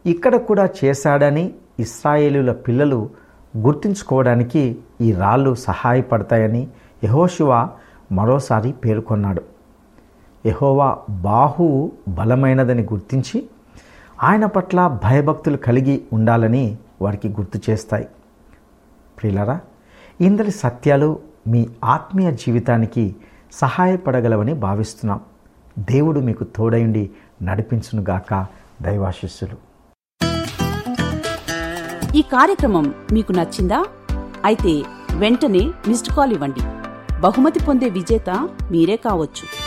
ఇక్కడ కూడా చేశాడని ఇస్రాయేలుల పిల్లలు గుర్తుంచుకోవడానికి ఈ రాళ్ళు సహాయపడతాయని యహోశివ మరోసారి పేర్కొన్నాడు యహోవా బాహు బలమైనదని గుర్తించి ఆయన పట్ల భయభక్తులు కలిగి ఉండాలని వారికి గుర్తు చేస్తాయి ప్రియులరా ఇందరి సత్యాలు మీ ఆత్మీయ జీవితానికి సహాయపడగలవని భావిస్తున్నాం దేవుడు మీకు తోడయుండి నడిపించునుగాక దైవాశిస్సులు ఈ కార్యక్రమం మీకు నచ్చిందా అయితే వెంటనే మిస్డ్ కాల్ ఇవ్వండి బహుమతి పొందే విజేత మీరే కావచ్చు